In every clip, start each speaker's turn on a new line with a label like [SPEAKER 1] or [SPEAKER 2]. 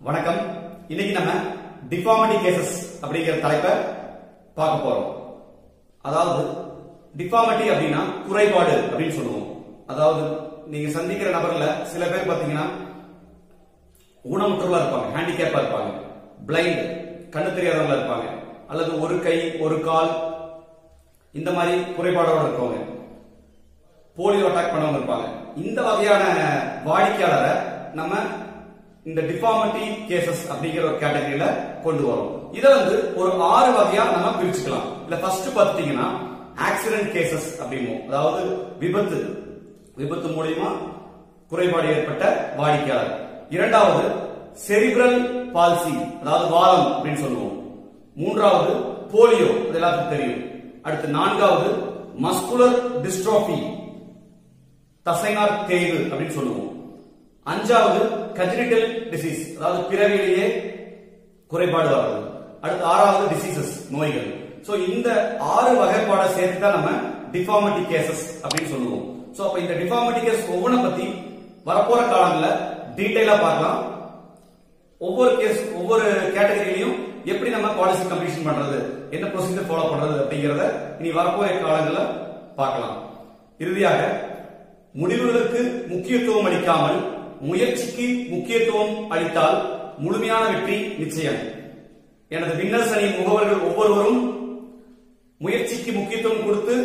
[SPEAKER 1] வணக்கம் இன்னைக்கு நம்ம டிஃபார்மிட்டி கேசஸ் அப்படிங்கிற தலைப்பை பார்க்க போறோம் அதாவது டிஃபார்மிட்டி அப்படின்னா குறைபாடு அப்படின்னு சொல்லுவோம் அதாவது நீங்க சந்திக்கிற நபர்ல சில பேர் பாத்தீங்கன்னா ஊனமுற்றவர்களா இருப்பாங்க ஹேண்டிகேப்பா இருப்பாங்க பிளைண்ட் கண்ணு தெரியாதவங்களா இருப்பாங்க அல்லது ஒரு கை ஒரு கால் இந்த மாதிரி குறைபாடோட இருக்கவங்க போலியோ அட்டாக் பண்ணவங்க இருப்பாங்க இந்த வகையான வாடிக்கையாளரை நம்ம இந்த டிஃபார்மிட்டி கேசஸ் அப்படிங்கிற ஒரு கேட்டகரியில கொண்டு வரோம் இதை வந்து ஒரு ஆறு வகையா நம்ம பிரிச்சுக்கலாம் இல்ல ஃபர்ஸ்ட் பாத்தீங்கன்னா ஆக்சிடென்ட் கேசஸ் அப்படிமோ அதாவது விபத்து விபத்து மூலியமா குறைபாடு ஏற்பட்ட வாடிக்கையாளர் இரண்டாவது செரிப்ரல் பால்சி அதாவது வாதம் அப்படின்னு சொல்லுவோம் மூன்றாவது போலியோ அது எல்லாத்துக்கும் தெரியும் அடுத்து நான்காவது மஸ்குலர் டிஸ்ட்ரோபி தசைநார் தேய்வு அப்படின்னு சொல்லுவோம் அஞ்சாவது கஜினிட்டல் டிசீஸ் அதாவது பிறவியிலேயே குறைபாடு வர்றது அடுத்து ஆறாவது டிசீசஸ் நோய்கள் சோ இந்த ஆறு வகைப்பாடை சேர்த்து தான் நம்ம டிஃபார்மிட்டி கேசஸ் அப்படின்னு சொல்லுவோம் சோ அப்ப இந்த டிஃபார்மிட்டி கேஸ் ஒவ்வொன்றை பத்தி வரப்போற காலங்கள்ல டீடைலா பார்க்கலாம் ஒவ்வொரு கேஸ் ஒவ்வொரு கேட்டகரியிலையும் எப்படி நம்ம பாலிசி கம்ப்ளீஷன் பண்றது என்ன ப்ரொசீஜர் ஃபாலோ பண்றது அப்படிங்கறத இனி வரப்போற காலங்களில் பார்க்கலாம் இறுதியாக முடிவுகளுக்கு முக்கியத்துவம் அளிக்காமல் முயற்சிக்கு முக்கியத்துவம் அளித்தால் முழுமையான வெற்றி நிச்சயம் எனது வின்னர்ஸ் அணியின் முகவர்கள் ஒவ்வொருவரும் முயற்சிக்கு முக்கியத்துவம் கொடுத்து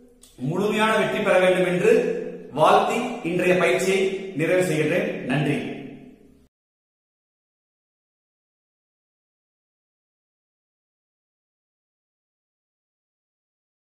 [SPEAKER 1] முழுமையான வெற்றி பெற வேண்டும் என்று வாழ்த்தி இன்றைய பயிற்சியை நிறைவு செய்கின்றேன் நன்றி